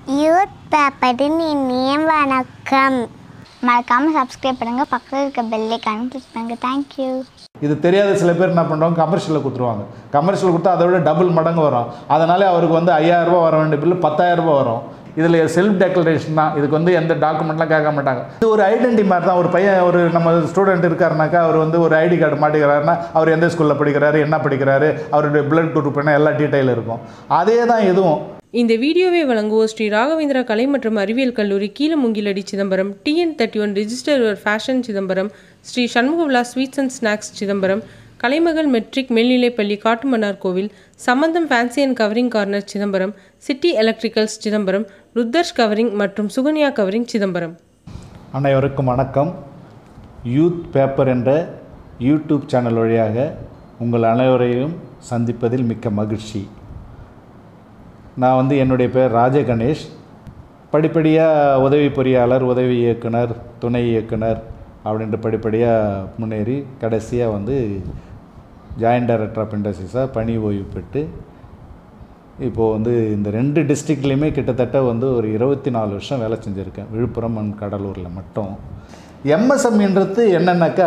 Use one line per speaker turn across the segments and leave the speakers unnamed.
youth பேப்பரின் இனிய வணக்கம்
மறக்காமல் சப்ஸ்கிரைப் பண்ணுங்கள் பக்கத்தில் இருக்க பெல்லைக்கான கிளிக் பண்ணுங்கள் தேங்க்யூ
இது தெரியாத சில பேர் என்ன பண்ணுறாங்க கமர்ஷியலில் கொடுத்துருவாங்க கமர்ஷியல் கொடுத்தா அதை விட டபுள் மடங்கு வரும் அதனாலே அவருக்கு வந்து 5000 ரூபாய் வர வேண்டிய பில்லு 10000 ரூபாய் வரும் இதில் செல்ஃப் டெக்ளரேஷன் தான் இதுக்கு வந்து எந்த டாக்குமெண்ட்லாம் கேட்க மாட்டாங்க இது ஒரு ஐடென்டி மாதிரி தான் ஒரு பையன் ஒரு நம்ம ஸ்டூடெண்ட் இருக்காருனாக்கா அவர் வந்து ஒரு ஐடி கார்டு மாட்டிக்கிறாருன்னா அவர் எந்த ஸ்கூலில் படிக்கிறாரு என்ன படிக்கிறாரு அவருடைய பிளட் குரூப் என்ன எல்லா டீட்டெயில் இருக்கும் அதே தான் இதுவும்
இந்த வீடியோவை வழங்குவோர் ஸ்ரீ ராகவேந்திரா கலை மற்றும் அறிவியல் கல்லூரி Keezhamungiladi Chidambaram TN thirty one register fashion Chidambaram Sri Shanmugavilas sweets and snacks Chidambaram Kalaimagal matric மேல்நிலைப்பள்ளி Kattumannar Koil Sambandam fancy and covering corner Chidambaram city electricals Chidambaram Rutharsh covering மற்றும் சுகன்யா கவரிங் சிதம்பரம்
அனைவருக்கும் வணக்கம் யூத் பேப்பர் என்ற யூடியூப் சேனல் வழியாக உங்கள் அனைவரையும் சந்திப்பதில் மிக்க மகிழ்ச்சி நான் வந்து என்னுடைய பேர் ராஜ கணேஷ் படிப்படியாக உதவி பொறியாளர் உதவி இயக்குனர் துணை இயக்குனர் அப்படின்ட்டு படிப்படியாக முன்னேறி கடைசியாக வந்து ஜாயின்ட் டைரக்டர் ஆஃப் இண்டஸ்ட்ரீஸாக பணி ஓய்வு பெற்று இப்போது வந்து இந்த ரெண்டு டிஸ்ட்ரிக்ட்லேயுமே கிட்டத்தட்ட வந்து ஒரு இருபத்தி நாலு வருஷம் வேலை செஞ்சுருக்கேன் விழுப்புரம் அண்ட் கடலூரில் மட்டும் எம்எஸ்எம்ன்றது என்னென்னாக்கா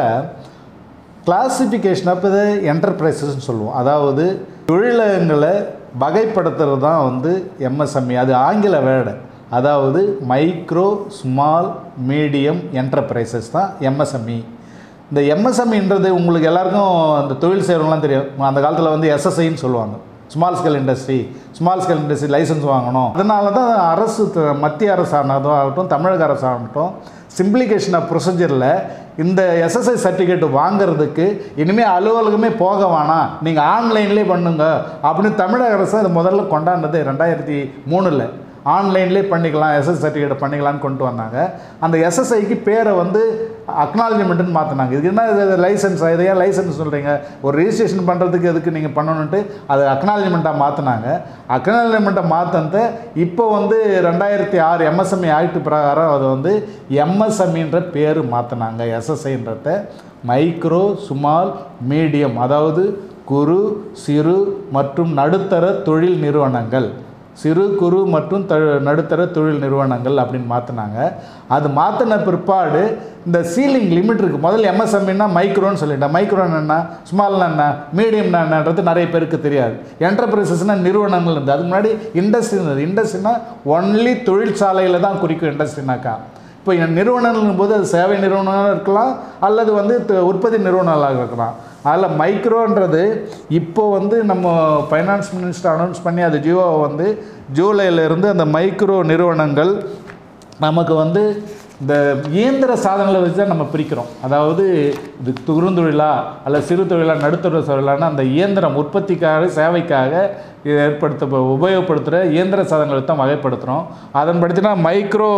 கிளாசிஃபிகேஷன் ஆஃப் த என்டர்பிரைசஸ்ன்னு சொல்லுவோம் அதாவது தொழிலகங்களை வகைப்படுத்துறது தான் வந்து எம்எஸ்எம்இ அது ஆங்கில வேர்டு அதாவது மைக்ரோ ஸ்மால் மீடியம் என்டர்பிரைசஸ் தான் எம்எஸ்எம்இ இந்த எம்எஸ்எம்இன்றது உங்களுக்கு எல்லாருக்கும் அந்த தொழில் செய்கிறவங்களாம் தெரியும் அந்த காலத்தில் வந்து எஸ்எஸ்ஐன்னு சொல்லுவாங்க small scale industry small scale industry license வாங்கணும் அதனால தான் அரசு த- மத்திய அரசானதும் ஆகட்டும் தமிழக அரசாகட்டும் சிம்பிளிகேஷன் ஆஃப் ப்ரொசீஜரில் இந்த எஸ்எஸ்ஐ சர்டிஃபிகேட் வாங்குறதுக்கு இனிமேல் அலுவலகமே போக வேணாம் நீங்கள் ஆன்லைன்லேயே பண்ணுங்க அப்படின்னு தமிழக அரசு அது முதல்ல கொண்டாடினது ரெண்டாயிரத்தி மூணில் ஆன்லைன்லேயே பண்ணிக்கலாம் எஸ்எஸ் சர்டிஃபிகேட் பண்ணிக்கலாம்னு கொண்டு வந்தாங்க அந்த எஸ்எஸ்ஐக்கு பேரை வந்து அக்னாலஜ்மெண்ட்டுன்னு மாற்றினாங்க இதுக்கு என்ன இது லைசன்ஸ் இதை ஏன் லைசன்ஸ் சொல்கிறீங்க ஒரு ரெஜிஸ்ட்ரேஷன் பண்ணுறதுக்கு எதுக்கு நீங்கள் பண்ணணுன்ட்டு அது அக்னாலஜ்மெண்ட்டாக மாற்றினாங்க அக்னாலஜ்மெண்ட்டை மாற்றினத இப்போ வந்து ரெண்டாயிரத்தி ஆறு எம்எஸ்எம்இ ஆக்ட் பிரகாரம் அதை வந்து எம்எஸ்எம்இன்ற பேர் மாற்றினாங்க எஸ்எஸ்ஐன்றத மைக்ரோ சுமால் மீடியம் அதாவது குறு சிறு மற்றும் நடுத்தர தொழில் நிறுவனங்கள் சிறு குறு மற்றும் த நடுத்தர தொழில் நிறுவனங்கள் அப்படின்னு மாற்றினாங்க அது மாற்றின பிற்பாடு இந்த சீலிங் லிமிட் இருக்குது முதல்ல எம்எஸ்எம்இன்னா மைக்ரோன்னு சொல்லிட்டேன் மைக்ரோன்னு என்ன ஸ்மால்னா என்ன மீடியம்னா என்னன்றது நிறைய பேருக்கு தெரியாது என்டர்பிரைசஸ்னால் நிறுவனங்கள் இருந்தது அதுக்கு முன்னாடி இண்டஸ்ட்ரி இருந்தது இண்டஸ்ட்ரினா ஒன்லி தொழிற்சாலையில் தான் குறிக்கும் இண்டஸ்ட்ரினாக்கா இப்போ என் நிறுவனங்களும் போது அது சேவை நிறுவனமாக இருக்கலாம் அல்லது வந்து த- உற்பத்தி நிறுவனங்களாக இருக்கலாம் அதில் மைக்ரோன்றது இப்போ வந்து நம்ம ஃபைனான்ஸ் மினிஸ்டர் அனௌன்ஸ் பண்ணி அது ஜியோவை வந்து ஜூலையிலேருந்து அந்த மைக்ரோ நிறுவனங்கள் நமக்கு வந்து இந்த இயந்திர சாதனங்களை வச்சு தான் நம்ம பிரிக்கிறோம் அதாவது இது குறுந்தொழிலா அல்ல சிறு தொழிலா நடுத்தர தொழிலான அந்த இயந்திரம் உற்பத்திக்காக சேவைக்காக இது ஏற்படுத்த உபயோகப்படுத்துகிற இயந்திர சாதனங்களை தான் வகைப்படுத்துகிறோம் அதன்படினா மைக்ரோ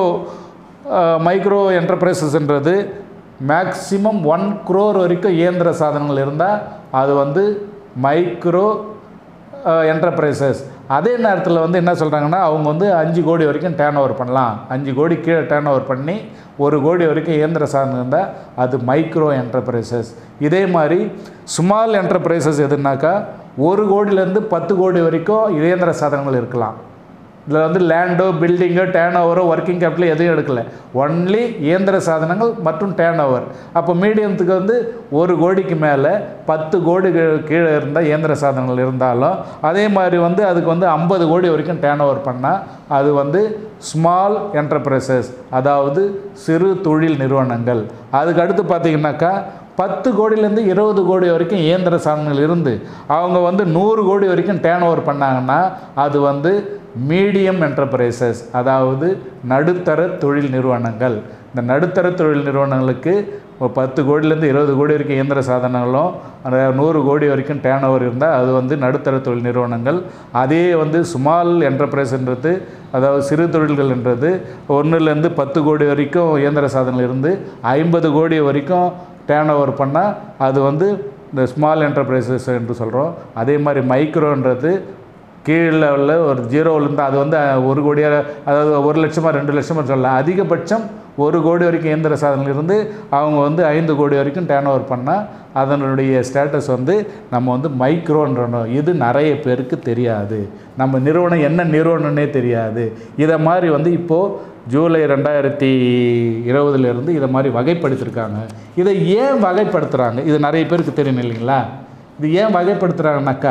மைக்ரோ என்டர்பிரைசஸ்ன்றது மேக்ஸிமம் ஒன் குரோர் வரைக்கும் இயந்திர சாதனங்கள் இருந்தால் அது வந்து மைக்ரோ என்டர்பிரைசஸ் அதே நேரத்தில் வந்து என்ன சொல்கிறாங்கன்னா அவங்க வந்து அஞ்சு கோடி வரைக்கும் டேர்ன் ஓவர் பண்ணலாம் அஞ்சு கோடி கீழே டேர்ன் ஓவர் பண்ணி ஒரு கோடி வரைக்கும் இயந்திர சாதனம் இருந்தால் அது மைக்ரோ என்டர்பிரைசஸ் இதே மாதிரி ஸ்மால் என்டர்பிரைசஸ் எதுனாக்கா ஒரு கோடியிலேருந்து பத்து கோடி வரைக்கும் இயந்திர சாதனங்கள் இருக்கலாம் இதில் வந்து லேண்டோ பில்டிங்கோ டேர்ன் ஓவரோ ஒர்க்கிங் கேபிட்டல் எதுவும் எடுக்கல ஒன்லி இயந்திர சாதனங்கள் மற்றும் டேர்ன் ஓவர் அப்போ மீடியத்துக்கு வந்து ஒரு கோடிக்கு மேலே பத்து கோடி கீ- கீழே இருந்தால் இயந்திர சாதனங்கள் இருந்தாலும் அதே மாதிரி வந்து அதுக்கு வந்து ஐம்பது கோடி வரைக்கும் டேர்ன் ஓவர் பண்ணால் அது வந்து ஸ்மால் என்டர்பிரைசஸ் அதாவது சிறு தொழில் நிறுவனங்கள் அதுக்கு அடுத்து பார்த்தீங்கன்னாக்கா பத்து கோடியிலேருந்து இருபது கோடி வரைக்கும் இயந்திர சாதனங்கள் இருந்து அவங்க வந்து நூறு கோடி வரைக்கும் டேர்ன் ஓவர் பண்ணாங்கன்னா அது வந்து மீடியம் என்டர்பிரைசஸ் அதாவது நடுத்தர தொழில் நிறுவனங்கள் இந்த நடுத்தர தொழில் நிறுவனங்களுக்கு இப்போ பத்து கோடியிலேருந்து இருபது கோடி வரைக்கும் இயந்திர சாதனங்களும் அந்த நூறு கோடி வரைக்கும் டேர்ன் ஓவர் இருந்தால் அது வந்து நடுத்தர தொழில் நிறுவனங்கள் அதே வந்து ஸ்மால் என்டர்பிரைஸ்ன்றது அதாவது சிறு தொழில்கள்ன்றது ஒன்றுலேருந்து பத்து கோடி வரைக்கும் இயந்திர சாதனங்கள் இருந்து ஐம்பது கோடி வரைக்கும் டேர்ன் ஓவர் பண்ணால் அது வந்து இந்த ஸ்மால் என்டர்பிரைசஸ் என்று சொல்கிறோம் அதே மாதிரி மைக்ரோன்றது கீழே உள்ள ஒரு ஜீரோவிலேருந்து அது வந்து அஹ், ஒரு கோடியாக அதாவது ஒரு லட்சமாக ரெண்டு லட்சமாக சொல்லலாம் அதிகபட்சம் ஒரு கோடி வரைக்கும் இயந்திர சாதனையில இருந்து அவங்க வந்து ஐந்து கோடி வரைக்கும் டேர்ன் ஓவர் பண்ணால் அதனுடைய ஸ்டேட்டஸ் வந்து நம்ம வந்து மைக்ரோன்றணும் இது நிறைய பேருக்கு தெரியாது நம்ம நிறுவனம் என்ன நிறுவனம்னே தெரியாது இதை மாதிரி வந்து இப்போது ஜூலை ரெண்டாயிரத்தி இருபதுலேருந்து இதை மாதிரி வகைப்படுத்திருக்காங்க இதை ஏன் வகைப்படுத்துகிறாங்க இது நிறைய பேருக்கு தெரியும் இல்லைங்களா இது ஏன் வகைப்படுத்துகிறாங்கனாக்கா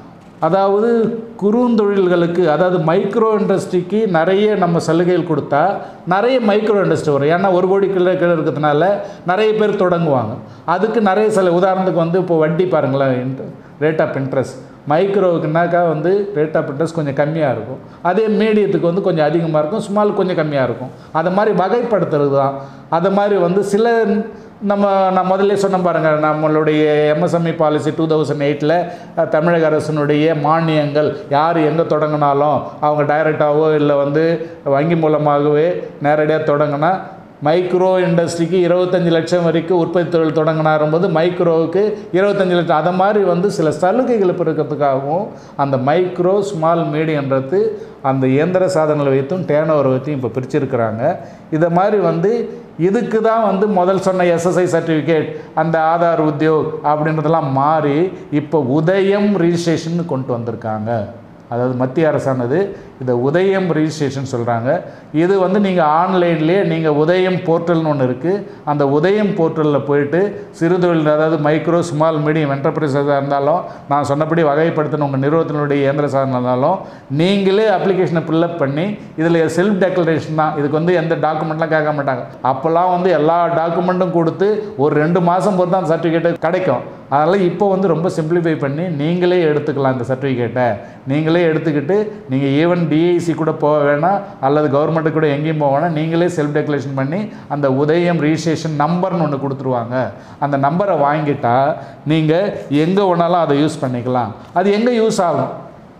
அதாவது குறுந்தொழில்களுக்கு அதாவது மைக்ரோ இண்டஸ்ட்ரிக்கு நிறைய நம்ம சலுகைகள் கொடுத்தா நிறைய மைக்ரோ இண்டஸ்ட்ரி வரும் ஏன்னா ஒரு கோடி கிலோ கீழே இருக்கிறதுனால நிறைய பேர் தொடங்குவாங்க அதுக்கு நிறைய சில உதாரணத்துக்கு வந்து இப்போ வட்டி பாருங்களேன் ரேட் ஆஃப் இன்ட்ரெஸ்ட் மைக்ரோவுக்குனாக்கா வந்து ரேட் ஆஃப் இன்ட்ரெஸ்ட் கொஞ்சம் கம்மியாக இருக்கும் அதே மீடியத்துக்கு வந்து கொஞ்சம் அதிகமாக இருக்கும் ஸ்மால் கொஞ்சம் கம்மியாக இருக்கும் அதை மாதிரி வகைப்படுத்துறது தான் அது மாதிரி வந்து சில நம்ம நான் முதல்ல சொன்ன பாருங்கள் நம்மளுடைய எம்எஸ்எம்இ பாலிசி டூ தௌசண்ட் எயிட்டில் தமிழக அரசினுடைய மானியங்கள் யார் எங்கே தொடங்கினாலும் அவங்க டைரெக்டாகவோ இல்லை வந்து வங்கி மூலமாகவே நேரடியாக தொடங்கினா மைக்ரோ இண்டஸ்ட்ரிக்கு இருபத்தஞ்சி லட்சம் வரைக்கும் உற்பத்தி தொழில் தொடங்கினாரும்போது மைக்ரோவுக்கு இருபத்தஞ்சி லட்சம் அதை மாதிரி வந்து சில சலுகைகள் பெருக்கிறதுக்காகவும் அந்த மைக்ரோ ஸ்மால் மீடியன்றது அந்த இயந்திர சாதனங்களை வைத்தும் டேன் ஓவர் வைத்தும் இப்போ பிரிச்சிருக்கிறாங்க இதை மாதிரி வந்து இதுக்கு தான் வந்து முதல் சொன்ன எஸ்எஸ்ஐ சர்டிஃபிகேட் அந்த ஆதார் உத்தியோக் அப்படின்றதெல்லாம் மாறி இப்போ உதயம் ரிஜிஸ்ட்ரேஷன் கொண்டு வந்திருக்காங்க அதாவது மத்திய அரசானது இதை உதயம் ரிஜிஸ்ட்ரேஷன் சொல்கிறாங்க இது வந்து நீங்கள் ஆன்லைன்லேயே நீங்கள் உதயம் போர்ட்டல்னு ஒன்று இருக்குது அந்த உதயம் போர்ட்டலில் போயிட்டு சிறுதொழில் அதாவது மைக்ரோ ஸ்மால் மீடியம் என்டர்பிரைஸாக இருந்தாலும் நான் சொன்னபடி வகைப்படுத்தின உங்கள் நிறுவனத்தினுடைய இயந்திர சாதனம் இருந்தாலும் நீங்களே அப்ளிகேஷனை ஃபில்லப் பண்ணி இதில் செல்ஃப் டெக்ளரேஷன் தான் இதுக்கு வந்து எந்த டாக்குமெண்ட்லாம் கேட்க மாட்டாங்க அப்போல்லாம் வந்து எல்லா டாக்குமெண்ட்டும் கொடுத்து ஒரு ரெண்டு மாதம் பொறுத்து தான் சர்டிஃபிகேட்டு கிடைக்கும் அதனால் இப்போ வந்து ரொம்ப சிம்பிளிஃபை பண்ணி நீங்களே எடுத்துக்கலாம் இந்த சர்டிஃபிகேட்டை நீங்களே எடுத்துக்கிட்டு நீங்கள் ஈவன் டிஐசி கூட போக வேணாம் அல்லது கவர்மெண்ட்டு கூட எங்கேயும் போக வேணாம் நீங்களே செல்ஃப் டெக்ளரேஷன் பண்ணி அந்த உதயம் ரிஜிஸ்ட்ரேஷன் நம்பர்னு ஒன்று கொடுத்துருவாங்க அந்த நம்பரை வாங்கிட்டா நீங்கள் எங்கே வேணாலும் அதை யூஸ் பண்ணிக்கலாம் அது எங்கே யூஸ் ஆகும்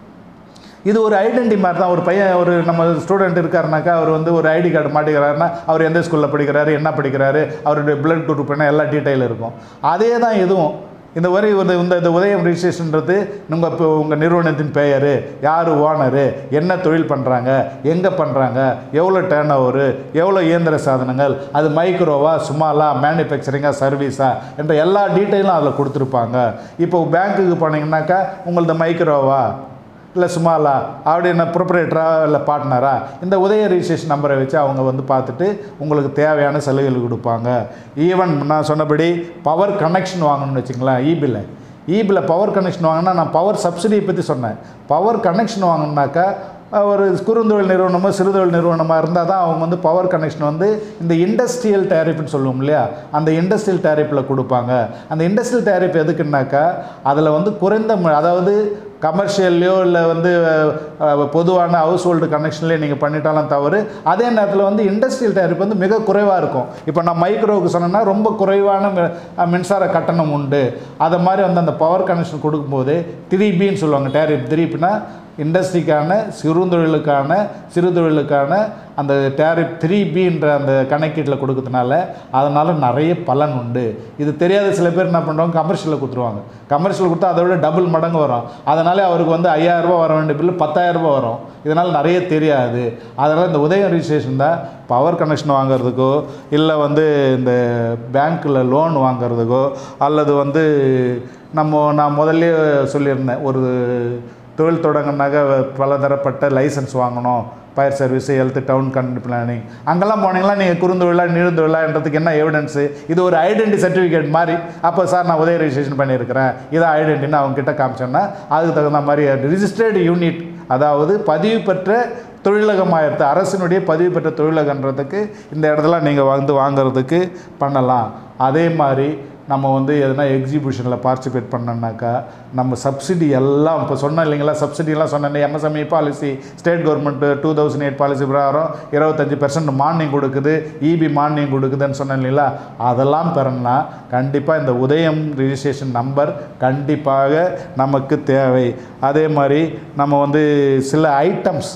இது ஒரு ஐடென்டி மாதிரி தான் ஒரு பையன் ஒரு நம்ம ஸ்டூடெண்ட் இருக்காருனாக்கா அவர் வந்து ஒரு ஐடி கார்டு மாட்டிக்கிறாருன்னா அவர் எந்த ஸ்கூலில் படிக்கிறாரு என்ன படிக்கிறாரு அவருடைய பிளட் குரூப் என்ன எல்லா டீட்டெயில் இருக்கும் அதே தான் இதுவும் இந்த வரி இந்த இந்த இந்த உதயம் ரிஜிஸ்ட்ரேஷன்றது உங்கள் இப்போ உங்கள் நிறுவனத்தின் பெயர் யார் ஓனரு என்ன தொழில் பண்ணுறாங்க எங்கே பண்ணுறாங்க எவ்வளோ டேர்ன் ஓவரு எவ்வளோ இயந்திர சாதனங்கள் அது மைக்ரோவா சுமாலா மேனுஃபேக்சரிங்கா சர்வீஸா என்ற எல்லா டீட்டெயிலும் அதில் கொடுத்துருப்பாங்க இப்போ பேங்க்குக்கு போனீங்கன்னாக்கா உங்களது மைக்ரோவா இல்லை சுமாலா அப்படின்னா ப்ரொப்ரேட்டரா இல்லை பார்ட்னரா இந்த உதய ரிஜிஸ்ட்ரேஷன் நம்பரை வச்சு அவங்க வந்து பார்த்துட்டு உங்களுக்கு தேவையான சலுகைகள் கொடுப்பாங்க ஈவன் நான் சொன்னபடி பவர் கனெக்ஷன் வாங்கணும்னு வச்சுங்களேன் ஈபியில் ஈபியில் பவர் கனெக்ஷன் வாங்கினா நான் பவர் சப்சிடியை பற்றி சொன்னேன் பவர் கனெக்ஷன் வாங்கினாக்கா ஒரு குறுந்தொழில் நிறுவனமோ சிறுதொழில் நிறுவனமாக இருந்தால் தான் அவங்க வந்து பவர் கனெக்ஷன் வந்து இந்த இண்டஸ்ட்ரியல் டேரிஃப்னு சொல்லுவோம் இல்லையா அந்த இண்டஸ்ட்ரியல் டேரிஃபில் கொடுப்பாங்க அந்த இண்டஸ்ட்ரியல் டேரிஃப் எதுக்குன்னாக்கா அதில் வந்து குறைந்த ம- அதாவது கமர்ஷியல்லையோ இல்லை வந்து அஹ், பொதுவான ஹவுஸ் ஹோல்டு கனெக்ஷன்லேயே நீங்கள் பண்ணிட்டாலும் தவறு அதே நேரத்தில் வந்து இண்டஸ்ட்ரியல் டேரிஃப் வந்து மிக குறைவாக இருக்கும் இப்போ நான் மைக்ரோவுக்கு சொன்னேன்னா ரொம்ப குறைவான மி- அஹ், மின்சார கட்டணம் உண்டு அதை மாதிரி வந்து அந்த பவர் கனெக்ஷன் கொடுக்கும்போது த்ரீ பின்னு சொல்லுவாங்க டேரிஃப் த்ரீப்னா இண்டஸ்ட்ரிக்கான சிறுதொழிலுக்கான சிறுதொழிலுக்கான அந்த டேரிஃப் த்ரீ பின்ற அந்த கணக்கீட்டில் கொடுக்கறதுனால அதனால் நிறைய பலன் உண்டு இது தெரியாத சில பேர் என்ன பண்ணுறாங்க கமர்ஷியலில் கொடுத்துருவாங்க கமர்ஷியல் கொடுத்தா அதை விட டபுள் மடங்கு வரும் அதனாலே அவருக்கு வந்து 5000 ரூபாய் வர வேண்டிய பில்லு 10000 ரூபாய் வரும் இதனால் நிறைய தெரியாது அதனால் இந்த உதயம் ரிஜிஸ்ட்ரேஷன் தான் பவர் கனெக்ஷன் வாங்குறதுக்கோ இல்லை வந்து இந்த பேங்க்கில் லோன் வாங்குறதுக்கோ அல்லது வந்து நம்ம நான் முதல்ல சொல்லியிருந்தேன் ஒரு தொழில் தொடங்கினாக்க பலதரப்பட்ட லைசன்ஸ் வாங்கணும் ஃபயர் சர்வீஸ் ஹெல்த் டவுன் கன் பிளானிங் அங்கெல்லாம் போனீங்களா நீங்கள் குறுந்தொழிலா நீழ்ந்தொழிலான்றதுக்கு என்ன எவிடன்ஸு இது ஒரு ஐடென்டி சர்டிஃபிகேட் மாதிரி அப்போ சார் நான் உதய ரெஜிஸ்ட்ரேஷன் பண்ணியிருக்கிறேன் இதான் ஐடென்டின்னு அவங்க கிட்ட காமிச்சோன்னா அதுக்கு தகுந்த மாதிரி ரிஜிஸ்டர்டு யூனிட் அதாவது பதிவு பெற்ற தொழிலகமாக இருந்த அரசினுடைய பதிவு பெற்ற தொழிலகன்றதுக்கு இந்த இடத்துல நீங்கள் வந்து வாங்குறதுக்கு பண்ணலாம் அதே மாதிரி நம்ம வந்து எதனா எக்ஸிபிஷனில் பார்ட்டிசிபேட் பண்ணோம்னாக்கா நம்ம சப்சிடி எல்லாம் இப்போ சொன்னேன் இல்லைங்களா சப்சிடிலாம் சொன்னேன் MSME policy state government two thousand eight policy பிரகாரம் இருபத்தஞ்சி பெர்சன்ட் மானியம் கொடுக்குது இபி மானியம் கொடுக்குதுன்னு சொன்னேன் இல்லைங்களா அதெல்லாம் பெறணும்னா கண்டிப்பாக இந்த உதயம் ரிஜிஸ்ட்ரேஷன் நம்பர் கண்டிப்பாக நமக்கு தேவை அதே மாதிரி நம்ம வந்து சில ஐட்டம்ஸ்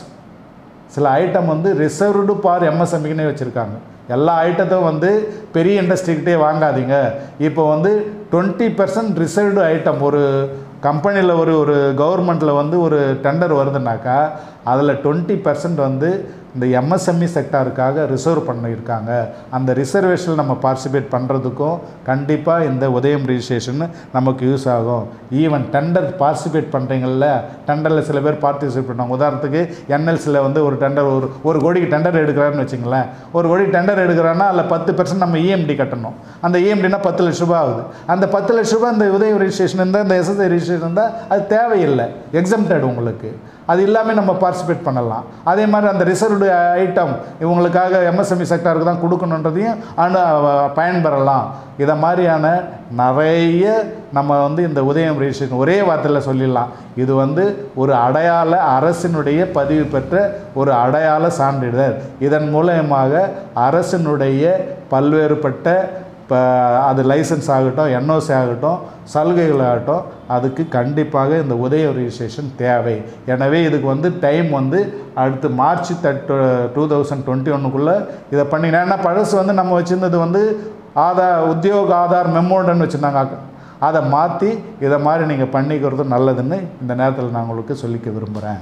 சில ஐட்டம் வந்து ரிசர்வ்டு பார் எம்எஸ்எம்இக்குன்னே வச்சுருக்காங்க எல்லா ஐட்டத்தையும் வந்து பெரிய இண்டஸ்ட்ரிக்கிட்டே வாங்காதீங்க இப்போ வந்து டுவெண்ட்டி பர்சன்ட் ரிசர்வ்டு ஐட்டம் ஒரு கம்பெனியில் ஒரு ஒரு கவர்மெண்ட்டில் வந்து ஒரு டெண்டர் வருதுனாக்கா அதில் டுவெண்ட்டி பர்சன்ட் வந்து இந்த எம்எஸ்எம்இ செக்டாருக்காக ரிசர்வ் பண்ணியிருக்காங்க அந்த ரிசர்வேஷனில் நம்ம பார்ட்டிசிபேட் பண்ணுறதுக்கும் கண்டிப்பாக இந்த உதயம் ரிஜிஸ்ட்ரேஷன் நமக்கு யூஸ் ஆகும் ஈவன் டெண்டர் பார்ட்டிசிபேட் பண்ணுறீங்கள்ல டெண்டரில் சில பேர் பார்ட்டிசிபேட் பண்ணுவாங்க உதாரணத்துக்கு என்எல்சியில் வந்து ஒரு டெண்டர் ஒரு ஒரு கோடிக்கு டெண்டர் எடுக்கிறாருன்னு வச்சுங்களேன் ஒரு கோடி டெண்டர் எடுக்கிறான்னா அதில் பத்து பெர்சன்ட் நம்ம இஎம்டி கட்டணும் அந்த இஎம்டினா பத்து லட்ச ரூபாய் ஆகுது அந்த பத்து லட்ச ரூபாய் இந்த உதயம் ரிஜிஸ்ட்ரேஷன் இருந்தால் இந்த எஸ்எஸ்ஐ ரிஜிஸ்ட்ரேஷன் இருந்தால் அது தேவையில்லை எக்ஸம்டட் உங்களுக்கு அது இல்லாமல் நம்ம பார்ட்டிசிபேட் பண்ணலாம் அதே மாதிரி அந்த ரிசர்வ்டு ஐட்டம் இவங்களுக்காக எம்எஸ்எம்இ செக்டாருக்கு தான் கொடுக்கணுன்றதையும் அனு பயன்பெறலாம் இதை மாதிரியான நிறைய நம்ம வந்து இந்த உதயம் ரிஜிஸ்ட்ரேஷன் ஒரே வார்த்தையில் சொல்லிடலாம் இது வந்து ஒரு அடையாள அரசினுடைய பதிவு பெற்ற ஒரு அடையாள சான்றிதழ் இதன் மூலயமாக அரசினுடைய பல்வேறுபட்ட இப்போ அது லைசன்ஸ் ஆகட்டும் என்ஓசி ஆகட்டும் சலுகைகள் ஆகட்டும் அதுக்கு கண்டிப்பாக இந்த உதய ரிஜிஸ்ட்ரேஷன் தேவை எனவே இதுக்கு வந்து டைம் வந்து அடுத்து மார்ச் தட்டு டூ தௌசண்ட் டுவெண்ட்டி ஒன்றுக்குள்ளே இதை பண்ணினா ஏன்னா பழசு வந்து நம்ம வச்சுருந்தது வந்து ஆதார் உத்தியோக ஆதார் மெமோண்டன்னு வச்சுருந்தாங்க அதை மாற்றி இதை மாதிரி நீங்கள் பண்ணிக்கிறது நல்லதுன்னு இந்த நேரத்தில் நான் உங்களுக்கு சொல்லிக்க விரும்புகிறேன்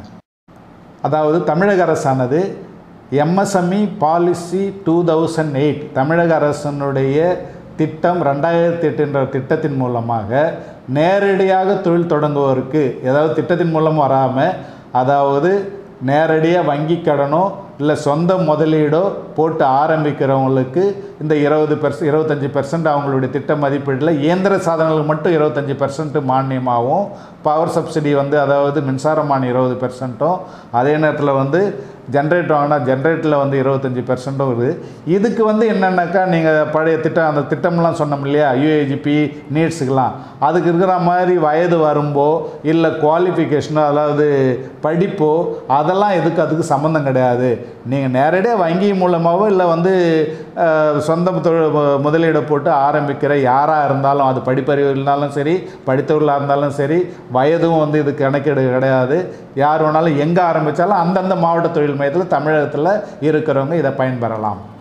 அதாவது தமிழக அரசானது MSME policy two thousand eight தமிழக அரசனுடைய திட்டம் ரெண்டாயிரத்தி எட்டுன்ற திட்டத்தின் மூலமாக நேரடியாக தொழில் தொடங்குவோருக்கு ஏதாவது திட்டத்தின் மூலம் வராமல் அதாவது நேரடியாக வங்கி கடனோ இல்லை சொந்த முதலீடோ போட்டு ஆரம்பிக்கிறவங்களுக்கு இந்த இருபது பெர்ச இருபத்தஞ்சி பெர்சன்ட் அவங்களுடைய திட்ட மதிப்பீட்டில் இயந்திர சாதனங்களுக்கு மட்டும் இருபத்தஞ்சி பெர்சன்ட் மானியமாகவும் பவர் சப்சிடி வந்து அதாவது மின்சார மானியம் இருபது பெர்சன்ட்டும் அதே நேரத்தில் வந்து ஜென்ரேட்டர் வாங்கினா ஜென்ரேட்டரில் வந்து இருபத்தஞ்சி பெர்சன்ட்டும் வருது இதுக்கு வந்து என்னென்னாக்கா நீங்கள் பழைய திட்டம் அந்த திட்டம்லாம் சொன்னோம் இல்லையா யூஏஜிபி நீட்ஸுக்கெலாம் அதுக்கு இருக்கிற மாதிரி வயது வரும்போ இல்லை குவாலிஃபிகேஷனோ அதாவது படிப்போ அதெல்லாம் எதுக்கு அதுக்கு சம்மந்தம் கிடையாது நீங்கள் நேரடியாக வங்கி மூலமாகவோ இல்லை வந்து அஹ், சொந்த தொழில் மு- முதலீடை போட்டு ஆரம்பிக்கிற யாராக இருந்தாலும் அது படிப்பறிவு இருந்தாலும் சரி படித்தவர்களாக இருந்தாலும் சரி வயதும் வந்து இது கணக்கீடு கிடையாது யார் வேணாலும் எங்கே ஆரம்பித்தாலும் அந்தந்த மாவட்ட தொழில் மையத்தில் தமிழகத்தில் இருக்கிறவங்க இதை பயன்பெறலாம்